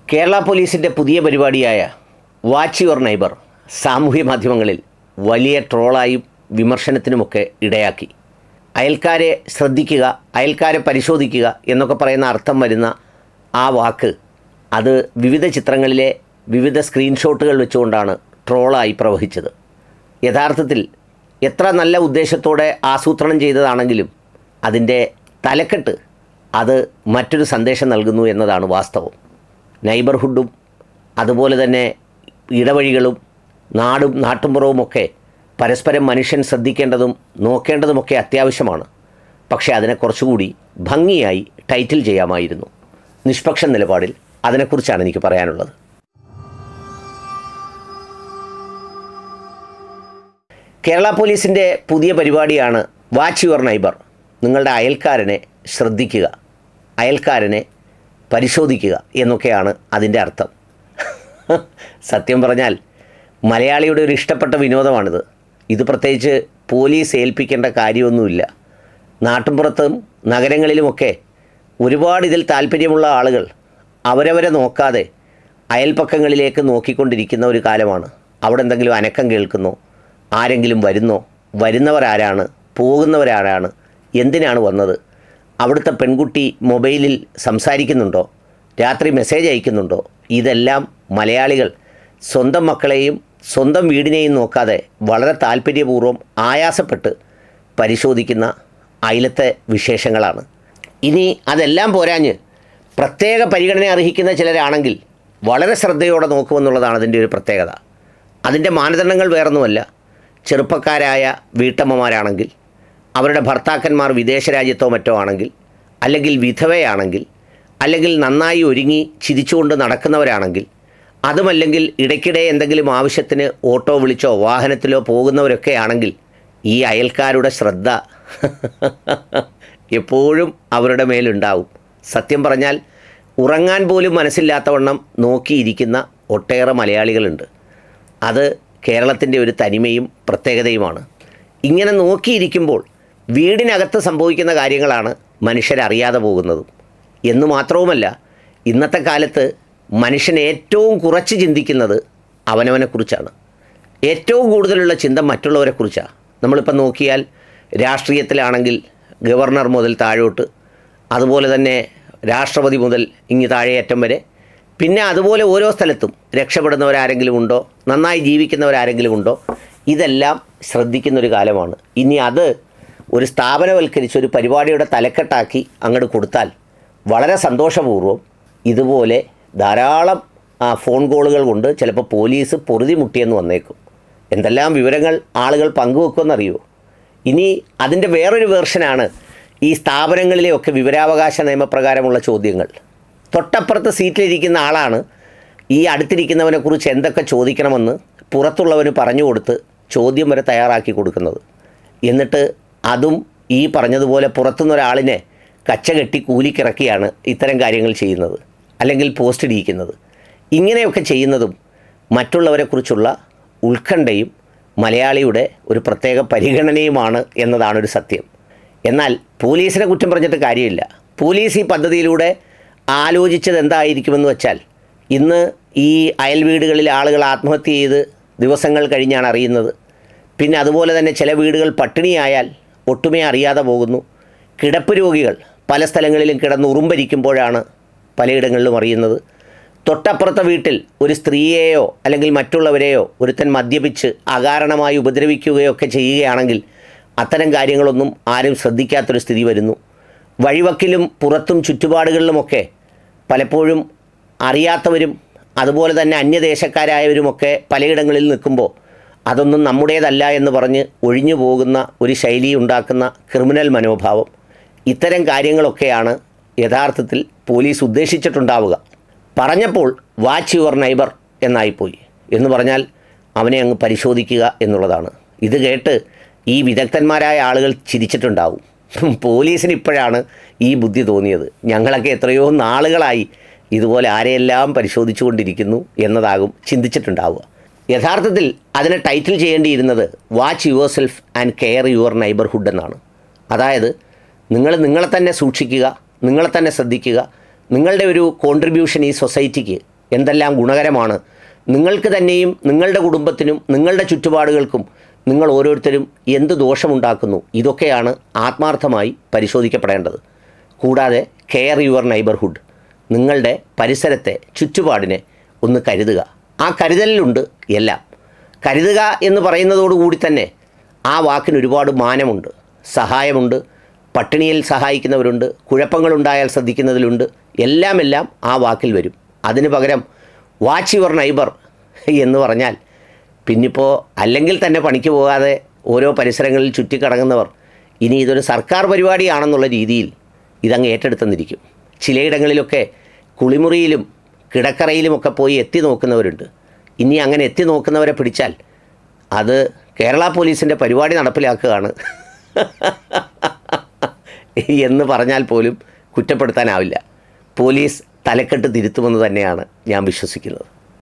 കേരള പോലീസിൻ്റെ പുതിയ പരിപാടിയായ വാച്ച് യുവർ നൈബർ സാമൂഹ്യ മാധ്യമങ്ങളിൽ വലിയ ട്രോളായും വിമർശനത്തിനുമൊക്കെ ഇടയാക്കി അയൽക്കാരെ ശ്രദ്ധിക്കുക അയൽക്കാരെ പരിശോധിക്കുക എന്നൊക്കെ പറയുന്ന അർത്ഥം വരുന്ന ആ വാക്ക് അത് വിവിധ ചിത്രങ്ങളിലെ വിവിധ സ്ക്രീൻഷോട്ടുകൾ വെച്ചുകൊണ്ടാണ് ട്രോളായി പ്രവഹിച്ചത് യഥാർത്ഥത്തിൽ എത്ര നല്ല ഉദ്ദേശത്തോടെ ആസൂത്രണം ചെയ്തതാണെങ്കിലും അതിൻ്റെ തലക്കെട്ട് അത് മറ്റൊരു സന്ദേശം നൽകുന്നു എന്നതാണ് വാസ്തവം നൈബർഹുഡും അതുപോലെ തന്നെ ഇടവഴികളും നാടും നാട്ടുമ്പുറവുമൊക്കെ പരസ്പരം മനുഷ്യൻ ശ്രദ്ധിക്കേണ്ടതും നോക്കേണ്ടതുമൊക്കെ അത്യാവശ്യമാണ് പക്ഷേ അതിനെ കുറച്ചുകൂടി ഭംഗിയായി ടൈറ്റിൽ ചെയ്യാമായിരുന്നു നിഷ്പക്ഷ നിലപാടിൽ അതിനെക്കുറിച്ചാണ് എനിക്ക് പറയാനുള്ളത് കേരള പോലീസിൻ്റെ പുതിയ പരിപാടിയാണ് വാച്ച് യുവർ നൈബർ നിങ്ങളുടെ അയൽക്കാരനെ ശ്രദ്ധിക്കുക അയൽക്കാരനെ പരിശോധിക്കുക എന്നൊക്കെയാണ് അതിൻ്റെ അർത്ഥം സത്യം പറഞ്ഞാൽ മലയാളിയുടെ ഒരു ഇഷ്ടപ്പെട്ട വിനോദമാണിത് ഇത് പ്രത്യേകിച്ച് പോലീസ് ഏൽപ്പിക്കേണ്ട കാര്യമൊന്നുമില്ല നാട്ടുമ്പുറത്തും നഗരങ്ങളിലുമൊക്കെ ഒരുപാട് ഇതിൽ താല്പര്യമുള്ള ആളുകൾ അവരവരെ നോക്കാതെ അയൽപ്പക്കങ്ങളിലേക്ക് നോക്കിക്കൊണ്ടിരിക്കുന്ന ഒരു കാലമാണ് അവിടെ എന്തെങ്കിലും അനക്കം കേൾക്കുന്നോ ആരെങ്കിലും വരുന്നോ വരുന്നവരാരാണ് പോകുന്നവരാരാണ് എന്തിനാണ് വന്നത് അവിടുത്തെ പെൺകുട്ടി മൊബൈലിൽ സംസാരിക്കുന്നുണ്ടോ രാത്രി മെസ്സേജ് അയക്കുന്നുണ്ടോ ഇതെല്ലാം മലയാളികൾ സ്വന്തം മക്കളെയും സ്വന്തം വീടിനെയും നോക്കാതെ വളരെ താല്പര്യപൂർവ്വം ആയാസപ്പെട്ട് പരിശോധിക്കുന്ന അയലത്തെ വിശേഷങ്ങളാണ് ഇനി അതെല്ലാം പോരാഞ്ഞ് പ്രത്യേക പരിഗണന അർഹിക്കുന്ന ചിലരാണെങ്കിൽ വളരെ ശ്രദ്ധയോടെ നോക്കുമെന്നുള്ളതാണ് അതിൻ്റെ ഒരു പ്രത്യേകത അതിൻ്റെ മാനദണ്ഡങ്ങൾ വേറൊന്നുമല്ല ചെറുപ്പക്കാരായ വീട്ടമ്മമാരാണെങ്കിൽ അവരുടെ ഭർത്താക്കന്മാർ വിദേശ രാജ്യത്തോ മറ്റോ ആണെങ്കിൽ അല്ലെങ്കിൽ വിധവയാണെങ്കിൽ അല്ലെങ്കിൽ നന്നായി ഒരുങ്ങി ചിരിച്ചുകൊണ്ട് നടക്കുന്നവരാണെങ്കിൽ അതുമല്ലെങ്കിൽ ഇടയ്ക്കിടെ എന്തെങ്കിലും ആവശ്യത്തിന് ഓട്ടോ വിളിച്ചോ വാഹനത്തിലോ പോകുന്നവരൊക്കെ ആണെങ്കിൽ ഈ അയൽക്കാരുടെ ശ്രദ്ധ എപ്പോഴും അവരുടെ മേലുണ്ടാവും സത്യം പറഞ്ഞാൽ ഉറങ്ങാൻ പോലും മനസ്സില്ലാത്തവണ്ണം നോക്കിയിരിക്കുന്ന ഒട്ടേറെ മലയാളികളുണ്ട് അത് കേരളത്തിൻ്റെ ഒരു തനിമയും പ്രത്യേകതയുമാണ് ഇങ്ങനെ നോക്കിയിരിക്കുമ്പോൾ വീടിനകത്ത് സംഭവിക്കുന്ന കാര്യങ്ങളാണ് മനുഷ്യരറിയാതെ പോകുന്നതും എന്നു മാത്രവുമല്ല ഇന്നത്തെ കാലത്ത് മനുഷ്യൻ ഏറ്റവും കുറച്ച് ചിന്തിക്കുന്നത് അവനവനെക്കുറിച്ചാണ് ഏറ്റവും കൂടുതലുള്ള ചിന്ത മറ്റുള്ളവരെക്കുറിച്ചാണ് നമ്മളിപ്പോൾ നോക്കിയാൽ രാഷ്ട്രീയത്തിലാണെങ്കിൽ ഗവർണർ മുതൽ താഴോട്ട് അതുപോലെ തന്നെ രാഷ്ട്രപതി മുതൽ ഇങ്ങ് താഴെയറ്റം വരെ പിന്നെ അതുപോലെ ഓരോ സ്ഥലത്തും രക്ഷപ്പെടുന്നവരാരെങ്കിലും ഉണ്ടോ നന്നായി ജീവിക്കുന്നവരാരെങ്കിലും ഉണ്ടോ ഇതെല്ലാം ശ്രദ്ധിക്കുന്നൊരു കാലമാണ് ഇനി അത് ഒരു സ്ഥാപനവൽക്കരിച്ച് ഒരു പരിപാടിയുടെ തലക്കെട്ടാക്കി അങ്ങോട്ട് കൊടുത്താൽ വളരെ സന്തോഷപൂർവ്വം ഇതുപോലെ ധാരാളം ആ, ഫോൺ കോളുകൾ കൊണ്ട് ചിലപ്പോൾ പോലീസ് പൊറുതി മുട്ടിയെന്ന് വന്നേക്കും എന്തെല്ലാം വിവരങ്ങൾ ആളുകൾ പങ്കുവെക്കുമെന്നറിയോ ഇനി അതിൻ്റെ വേറൊരു വേർഷനാണ് ഈ സ്ഥാപനങ്ങളിലെയൊക്കെ വിവരാവകാശ നിയമപ്രകാരമുള്ള ചോദ്യങ്ങൾ തൊട്ടപ്പുറത്ത് സീറ്റിലിരിക്കുന്ന ആളാണ് ഈ അടുത്തിരിക്കുന്നവനെക്കുറിച്ച് എന്തൊക്കെ ചോദിക്കണമെന്ന് പുറത്തുള്ളവന് പറഞ്ഞു കൊടുത്ത് ചോദ്യം വരെ തയ്യാറാക്കി കൊടുക്കുന്നത് എന്നിട്ട് അതും ഈ പറഞ്ഞതുപോലെ പുറത്തുനിന്ന് ഒരാളിനെ കച്ച കെട്ടി കൂലിക്കിറക്കിയാണ് ഇത്തരം കാര്യങ്ങൾ ചെയ്യുന്നത് അല്ലെങ്കിൽ പോസ്റ്റ് ഇടിയിക്കുന്നത് ഇങ്ങനെയൊക്കെ ചെയ്യുന്നതും മറ്റുള്ളവരെക്കുറിച്ചുള്ള ഉത്കണ്ഠയും മലയാളിയുടെ ഒരു പ്രത്യേക പരിഗണനയുമാണ് എന്നതാണ് ഒരു സത്യം എന്നാൽ പോലീസിനെ കുറ്റം പറഞ്ഞിട്ട് കാര്യമില്ല പോലീസ് ഈ പദ്ധതിയിലൂടെ ആലോചിച്ചത് എന്തായിരിക്കുമെന്ന് വെച്ചാൽ ഇന്ന് ഈ അയൽ വീടുകളിൽ ആളുകൾ ആത്മഹത്യ ചെയ്ത് ദിവസങ്ങൾ കഴിഞ്ഞാണ് അറിയുന്നത് പിന്നെ അതുപോലെ തന്നെ ചില വീടുകൾ പട്ടിണിയായാൽ ഒട്ടുമേ അറിയാതെ പോകുന്നു കിടപ്പ് രോഗികൾ പല സ്ഥലങ്ങളിലും കിടന്ന് ഉറുമ്പരിക്കുമ്പോഴാണ് പലയിടങ്ങളിലും അറിയുന്നത് തൊട്ടപ്പുറത്തെ വീട്ടിൽ ഒരു സ്ത്രീയെയോ അല്ലെങ്കിൽ മറ്റുള്ളവരെയോ ഒരുത്തൻ മദ്യപിച്ച് അകാരണമായി ഉപദ്രവിക്കുകയോ ഒക്കെ ചെയ്യുകയാണെങ്കിൽ അത്തരം കാര്യങ്ങളൊന്നും ആരും ശ്രദ്ധിക്കാത്തൊരു സ്ഥിതി വരുന്നു വഴിവക്കിലും പുറത്തും ചുറ്റുപാടുകളിലുമൊക്കെ പലപ്പോഴും അറിയാത്തവരും അതുപോലെ തന്നെ അന്യദേശക്കാരായവരുമൊക്കെ പലയിടങ്ങളിൽ നിൽക്കുമ്പോൾ അതൊന്നും നമ്മുടേതല്ല എന്ന് പറഞ്ഞ് ഒഴിഞ്ഞു പോകുന്ന ഒരു ശൈലി ഉണ്ടാക്കുന്ന ക്രിമിനൽ മനോഭാവം ഇത്തരം കാര്യങ്ങളൊക്കെയാണ് യഥാർത്ഥത്തിൽ പോലീസ് ഉദ്ദേശിച്ചിട്ടുണ്ടാവുക പറഞ്ഞപ്പോൾ വാച്ച് യുവർ നൈബർ എന്നായിപ്പോയി എന്ന് പറഞ്ഞാൽ അവനെ അങ്ങ് പരിശോധിക്കുക എന്നുള്ളതാണ് ഇത് കേട്ട് ഈ വിദഗ്ധന്മാരായ ആളുകൾ ചിരിച്ചിട്ടുണ്ടാവും പോലീസിന് ഇപ്പോഴാണ് ഈ ബുദ്ധി തോന്നിയത് ഞങ്ങളൊക്കെ എത്രയോ നാളുകളായി ഇതുപോലെ ആരെയെല്ലാം പരിശോധിച്ചു കൊണ്ടിരിക്കുന്നു എന്നതാകും ചിന്തിച്ചിട്ടുണ്ടാവുക യഥാർത്ഥത്തിൽ അതിനെ ടൈറ്റിൽ ചെയ്യേണ്ടിയിരുന്നത് watch yourself and care your neighbourhood എന്നാണ് അതായത് നിങ്ങൾ നിങ്ങളെ തന്നെ സൂക്ഷിക്കുക നിങ്ങളെ തന്നെ ശ്രദ്ധിക്കുക നിങ്ങളുടെ ഒരു കോൺട്രിബ്യൂഷൻ ഈ സൊസൈറ്റിക്ക് എന്തെല്ലാം ഗുണകരമാണ് നിങ്ങൾക്ക് തന്നെയും നിങ്ങളുടെ കുടുംബത്തിനും നിങ്ങളുടെ ചുറ്റുപാടുകൾക്കും നിങ്ങൾ ഓരോരുത്തരും എന്ത് ദോഷമുണ്ടാക്കുന്നു ഇതൊക്കെയാണ് ആത്മാർത്ഥമായി പരിശോധിക്കപ്പെടേണ്ടത് കൂടാതെ കെയർ യുവർ നൈബർഹുഡ് നിങ്ങളുടെ പരിസരത്തെ ചുറ്റുപാടിനെ ഒന്ന് കരുതുക ആ കരുതലിലുണ്ട് എല്ലാം കരുതുക എന്ന് പറയുന്നതോടുകൂടി തന്നെ ആ വാക്കിന് ഒരുപാട് മാനമുണ്ട് സഹായമുണ്ട് പട്ടിണിയിൽ സഹായിക്കുന്നവരുണ്ട് കുഴപ്പങ്ങളുണ്ടായാൽ ശ്രദ്ധിക്കുന്നതിലുണ്ട് എല്ലാം എല്ലാം ആ വാക്കിൽ വരും അതിന് പകരം വാച്ച് യുവർ നൈബർ എന്ന് പറഞ്ഞാൽ പിന്നിപ്പോൾ അല്ലെങ്കിൽ തന്നെ പണിക്ക് പോകാതെ ഓരോ പരിസരങ്ങളിൽ ചുറ്റിക്കടങ്ങുന്നവർ ഇനി ഇതൊരു സർക്കാർ പരിപാടിയാണെന്നുള്ള രീതിയിൽ ഇതങ്ങ് ഏറ്റെടുത്തെന്നിരിക്കും ചിലയിടങ്ങളിലൊക്കെ കുളിമുറിയിലും കിടക്കറയിലുമൊക്കെ പോയി എത്തി നോക്കുന്നവരുണ്ട് ഇനി അങ്ങനെ എത്തി നോക്കുന്നവരെ പിടിച്ചാൽ അത് കേരള പോലീസിൻ്റെ പരിപാടി നടപ്പിലാക്കുകയാണ് എന്ന് പറഞ്ഞാൽ പോലും കുറ്റപ്പെടുത്താനാവില്ല പോലീസ് തലക്കെട്ട് തിരുത്തുമെന്ന് തന്നെയാണ് ഞാൻ വിശ്വസിക്കുന്നത്